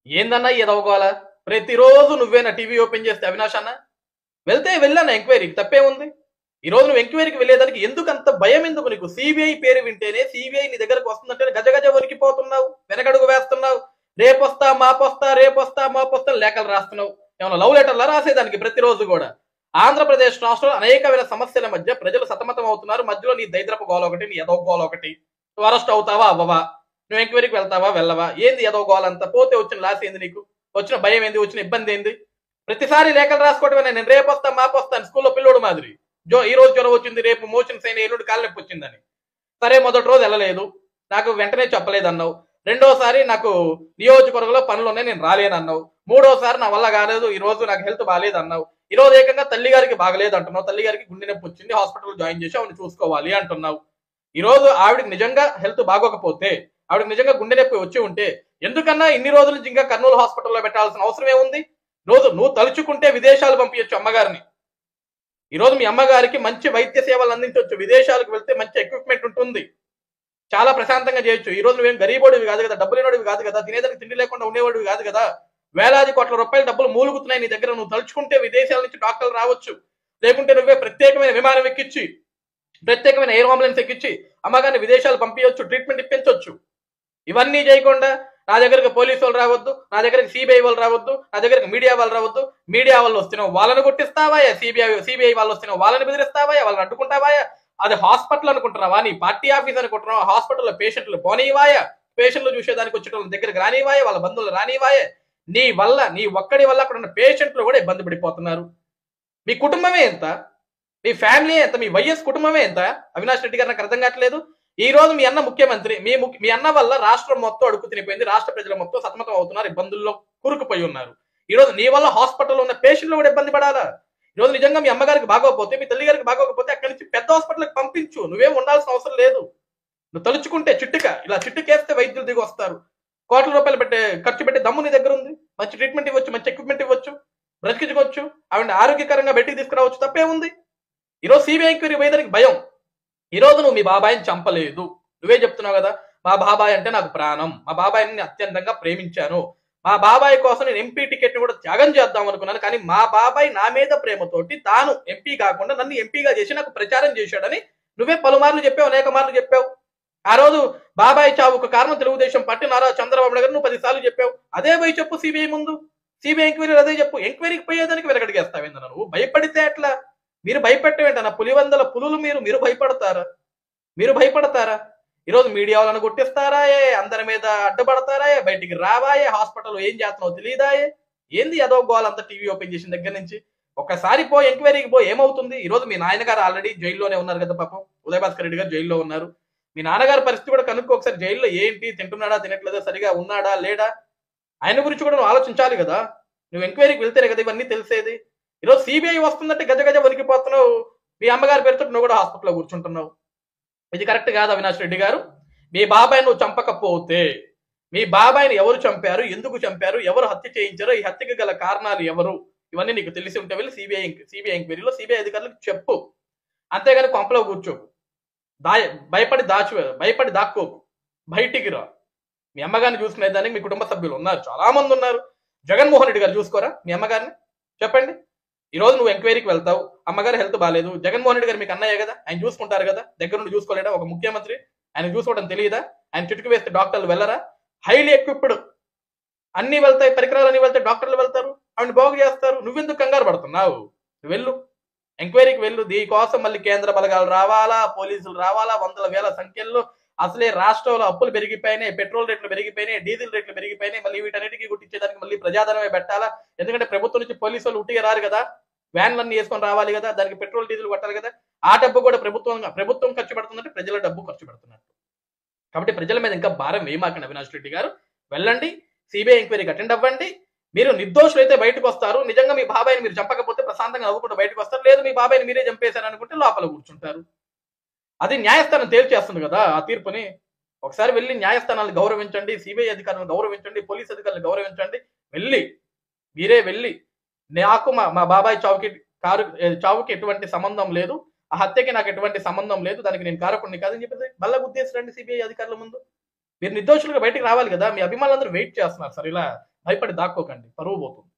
ఏందన్నా ఎదవగోలా ప్రతిరోజు నువ్వేనా టీవీ ఓపెన్ చేస్తే అవినాష్ అన్న వెళ్తే వెళ్ళాను ఎంక్వైరీకి తప్పే ఉంది ఈ రోజు నువ్వు ఎంక్వైరీకి వెళ్ళేదానికి ఎందుకు అంత భయం ఎందుకు నీకు సిబిఐ పేరు వింటేనే సిబిఐ నీ దగ్గరకు వస్తుందంటే గజ గజ వణికిపోతున్నావు వెనకడుగు వేస్తున్నావు రేపొస్తా మాపొస్తా రేపొస్తా మాపొస్తా లేఖలు రాస్తున్నావు ఏమైనా లవ్ లెటర్లా రాసేదానికి ప్రతిరోజు కూడా ఆంధ్రప్రదేశ్ రాష్ట్రంలో అనేకమైన సమస్యల మధ్య ప్రజలు సతమతం అవుతున్నారు మధ్యలో నీ దైద్రపు గోల ఒకటి నీ ఎదవ గోల ఒకటి నువ్వు అరెస్ట్ అవుతావా అవ్వవా నువ్వు ఎంక్వైరీకి వెళ్తావా వెళ్ళవా ఏంది ఎదవ గోల అంతా పోతే వచ్చిన లాస్ ఏంది నీకు వచ్చిన భయం ఏంది వచ్చిన ఇబ్బంది ఏంది ప్రతిసారి లేఖలు రాసుకోవటమే నేను రేపు వస్తా మాపు వస్తాను స్కూల్లో పిల్లోడు మాదిరి జో ఈ రోజు జ్వరం వచ్చింది రేపు మోషన్స్ అయిన ఎల్లుండి కాళ్ళ నొప్పి వచ్చిందని సరే మొదటి రోజు వెళ్ళలేదు నాకు వెంటనే చెప్పలేదు అన్నావు రెండోసారి నాకు నియోజకవర్గంలో పనులు ఉన్నాయి నేను రాలేను అన్నావు మూడోసారి నా వల్ల కాలేదు ఈ రోజు నాకు హెల్త్ బాగాలేదు అన్నావు ఈ రోజు ఏకంగా తల్లి గారికి బాగలేదు అంటున్నావు తల్లి గారికి గుండె నొప్పి వచ్చింది హాస్పిటల్ జాయిన్ చేసి ఆవిడ చూసుకోవాలి అంటున్నావు ఈ రోజు ఆవిడకి నిజంగా హెల్త్ బాగోకపోతే ఆవిడకి నిజంగా గుండె నొప్పి వచ్చి ఉంటే ఎందుకన్నా ఇన్ని రోజుల నుంచి ఇంకా కర్నూలు హాస్పిటల్లో పెట్టాల్సిన అవసరం ఏముంది రోజు నువ్వు తలుచుకుంటే విదేశాలు పంపించచ్చు అమ్మగారిని ఈ రోజు మీ అమ్మగారికి మంచి వైద్య సేవలు అందించవచ్చు విదేశాలకు వెళ్తే మంచి ఎక్విప్మెంట్ ఉంటుంది చాలా ప్రశాంతంగా చేయొచ్చు ఈ రోజు నువ్వేం గరీబోడివి కాదు కదా డబ్బు లేనివాడివి కాదు కదా తినేదానికి తిండి లేకుండా ఉండేవాడివి కాదు కదా వేలాది కోట్ల రూపాయల డబ్బులు మూలుగుతున్నాయి నీ దగ్గర నువ్వు తలుచుకుంటే విదేశాల నుంచి డాక్టర్లు రావచ్చు లేకుంటే నువ్వే ప్రత్యేకమైన విమానం ఎక్కించి ప్రత్యేకమైన ఎయిర్ అంబులెన్స్ ఎక్కించి అమ్మగారిని విదేశాలు పంపించవచ్చు ట్రీట్మెంట్ ఇప్పించవచ్చు ఇవన్నీ చేయకుండా నా దగ్గరకు పోలీసు వాళ్ళు రావద్దు నా దగ్గరకు సిబిఐ వాళ్ళు రావద్దు నా దగ్గరకు మీడియా వాళ్ళు రావద్దు మీడియా వాళ్ళు వస్తున్నావు వాళ్ళని కొట్టిస్తావా సిబిఐ సిబిఐ వాళ్ళు వస్తున్నావు వాళ్ళని బెదిరిస్తావా వాళ్ళని అడ్డుకుంటావా అది హాస్పిటల్ అనుకుంటున్నావా నీ పార్టీ ఆఫీస్ అనుకుంటున్నావా హాస్పిటల్లో పేషెంట్లు పోనీవాయా పేషెంట్లు చూసేదానికి వచ్చే వాళ్ళ దగ్గరికి రానివాయే వాళ్ళ బంధువులు రానివాయే నీ వల్ల నీ ఒక్కడి వల్ల అక్కడ ఉన్న పేషెంట్లు కూడా ఇబ్బంది పడిపోతున్నారు మీ కుటుంబమే ఎంత మీ ఫ్యామిలీ ఎంత మీ వైఎస్ కుటుంబమే ఎంత అవినాష్ రెడ్డి గారు నాకు అర్థం కావట్లేదు ఈ రోజు మీ అన్న ముఖ్యమంత్రి మీ ముఖ్య- మీ అన్న వల్ల రాష్ట్రం మొత్తం అడుగు తినిపోయింది రాష్ట్ర ప్రజలు మొత్తం సతమతం అవుతున్నారు ఇబ్బందుల్లో కూరుకుపోయి ఉన్నారు ఈ రోజు నీ వల్ల హాస్పిటల్లో ఉన్న పేషెంట్లు కూడా ఇబ్బంది పడాలా ఈ రోజు నిజంగా మీ అమ్మగారికి బాగోకపోతే మీ తల్లి గారికి బాగోకపోతే అక్కడి నుంచి పెద్ద హాస్పిటల్కి పంపించు నువ్వేం ఉండాల్సిన అవసరం లేదు నువ్వు తలుచుకుంటే చిట్టుక ఇలా చిట్టుకేస్తే వైద్యులు దిగి వస్తారు కోట్ల రూపాయలు పెట్టే ఖర్చు పెట్టే దమ్ము నీ దగ్గర ఉంది మంచి ట్రీట్మెంట్ ఇవ్వచ్చు మంచి ఎక్విప్మెంట్ ఇవ్వచ్చు బ్రతికించుకోవచ్చు ఆవిడ ఆరోగ్యకరంగా బయటికి తీసుకురావచ్చు తప్పే ఉంది ఈరోజు సిబిఐ ఎంక్వైరీ పోయేదానికి భయం ఈ రోజు నువ్వు మీ బాబాయిని చంపలేదు నువ్వే చెప్తున్నావు కదా మా బాబాయ్ అంటే నాకు ప్రాణం మా బాబాయిని నేను అత్యంతంగా ప్రేమించాను మా బాబాయ్ కోసం నేను ఎంపీ టికెట్ కూడా త్యాగం చేద్దాం అనుకున్నాను కానీ మా బాబాయ్ నా మీద ప్రేమతోటి తాను ఎంపీ కాకుండా నన్ను ఎంపీగా చేసి నాకు ప్రచారం చేశాడని నువ్వే పలుమార్లు చెప్పావు అనేక మార్లు చెప్పావు ఆ రోజు బాబాయ్ చావుకు కారణం తెలుగుదేశం పార్టీ నారా చంద్రబాబు నాయుడు గారు నువ్వు పదిసార్లు చెప్పావు అదే పోయి చెప్పు సిబిఐ ముందు సిబిఐ ఎంక్వైరీ అదే చెప్పు ఎంక్వైరీకి పోయేదానికి వెనకడిగేస్తావేందన్న నువ్వు భయపడితే ఎట్లా మీరు భయపెట్టవేంటన్న పులివందల పులులు మీరు మీరు భయపడతారా మీరు భయపడతారా ఈరోజు మీడియా వాళ్ళని కొట్టిస్తారా ఏ అందరి మీద అడ్డుపడతారా ఏ బయటికి రావాయే హాస్పిటల్ ఏం చేస్తున్నావు తెలియదాయే ఏంది ఏదో గోల్ అంతా టీవీ ఓపెన్ చేసిన దగ్గర నుంచి ఒక్కసారి పో ఎంక్వైరీకి పో ఏమవుతుంది ఈ రోజు మీ నాయనగారు ఆల్రెడీ జైల్లోనే ఉన్నారు కదా పాపం ఉదయభాస్కర్ రెడ్డి గారు జైల్లో ఉన్నారు మీ నాన్నగారి పరిస్థితి కూడా కనుక్కో ఒకసారి జైల్లో ఏంటి తింటున్నాడా తినట్లేదా సరిగా ఉన్నాడా లేడా ఆయన గురించి కూడా నువ్వు ఆలోచించాలి కదా నువ్వు ఎంక్వైరీకి వెళ్తేనే కదా ఇవన్నీ తెలిసేది ఈరోజు సిబిఐ వస్తుందంటే గజ గజ వణికిపోతున్నావు మీ అమ్మగారి పేరుతో నువ్వు కూడా హాస్పిటల్లో కూర్చుంటున్నావు ఇది కరెక్ట్ కాదు అవినాష్ రెడ్డి గారు మీ బాబాయ్ నువ్వు చంపకపోతే మీ బాబాయ్ని ఎవరు చంపారు ఎందుకు చంపారు ఎవరు హత్య చేయించారో ఈ హత్యకు గల కారణాలు ఎవరు ఇవన్నీ నీకు తెలిసి ఉంటే వెళ్ళి సిబిఐ సిబిఐ ఎంక్వైరీలో సిబిఐ అధికారులకు చెప్పు అంతేగాని కొంపలో కూర్చోకు దాయ భయపడి దాచు భయపడి దాక్కోకు బయటికి రా మీ అమ్మగారిని చూసుకునే దానికి మీ కుటుంబ సభ్యులు ఉన్నారు చాలా మంది ఉన్నారు జగన్మోహన్ రెడ్డి గారు చూసుకోరా మీ అమ్మగారిని చెప్పండి ఈ రోజు నువ్వు ఎంక్వైరీకి వెళ్తావు అమ్మగారి హెల్త్ బాగాలేదు జగన్మోహన్ రెడ్డి గారు మీకు అన్నయ్య కదా ఆయన చూసుకుంటారు కదా దగ్గర నుండి చూసుకోలేడా ఒక ముఖ్యమంత్రి ఆయన చూసుకోవడం తెలియదా ఆయన చుట్టుకు వేస్తే డాక్టర్లు వెళ్ళరా హైలీ ఎక్విప్డ్ అన్ని వెళ్తాయి పరికరాలు అన్ని వెళ్తాయి డాక్టర్లు వెళ్తారు ఆవిడ బాగు చేస్తారు నువ్వెందుకు కంగారు పడుతున్నావు నువ్వు వెళ్ళు ఎంక్వైరీకి వెళ్ళు దీనికోసం మళ్ళీ కేంద్ర బలగాలు రావాలా పోలీసులు రావాలా వందల వేల సంఖ్యలో అసలే రాష్ట్రంలో అప్పులు పెరిగిపోయినాయి పెట్రోల్ రేట్లు పెరిగిపోయినాయి డీజిల్ రేట్లు పెరిగిపోయినాయి మళ్ళీ వీటన్నిటికీ గుట్టించేదానికి మళ్ళీ ప్రజాధనమే పెట్టాలా ఎందుకంటే ప్రభుత్వం నుంచి పోలీసు వాళ్ళు ఉట్టిగా రారు కదా వ్యాన్లన్నీ వేసుకొని రావాలి కదా దానికి పెట్రోల్ డీజిల్ కొట్టాలి కదా ఆ డబ్బు కూడా ప్రభుత్వం ప్రభుత్వం ఖర్చు పెడుతుందంటే ప్రజల డబ్బు ఖర్చు పెడుతున్నట్టు కాబట్టి ప్రజల మీద ఇంకా భారం వేయమాకండి అవినాష్ రెడ్డి గారు వెళ్ళండి సిబిఐ ఎంక్వైరీకి అటెండ్ అవ్వండి మీరు నిర్దోషులు అయితే బయటకు వస్తారు నిజంగా మీ బాబాయ్ని మీరు చంపకపోతే ప్రశాంతంగా నవ్వుకుంటూ బయటకు వస్తారు లేదు మీ బాబాయ్ని మీరే చంపేశారు అనుకుంటే లోపల కూర్చుంటారు అది న్యాయస్థానం తేల్చేస్తుంది కదా ఆ తీర్పుని ఒకసారి వెళ్ళి న్యాయస్థానాలను గౌరవించండి సిబిఐ అధికారులను గౌరవించండి పోలీస్ అధికారులను గౌరవించండి వెళ్ళి మీరే వెళ్ళి నాకు మా మా బాబాయ్ చావుకి కారు ఏ, చావుకి ఎటువంటి సంబంధం లేదు ఆ హత్యకి నాకు ఎటువంటి సంబంధం లేదు దానికి నేను కారకుడిని కాదని చెప్పేసి మళ్ళీ ఉద్దేశించండి సిబిఐ అధికారుల ముందు మీరు నిర్దోషులుగా బయటికి రావాలి కదా మీ అభిమానులందరూ వెయిట్ చేస్తున్నారు సార్ ఇలా భయపడి దాక్కోకండి పరువు పోతుంది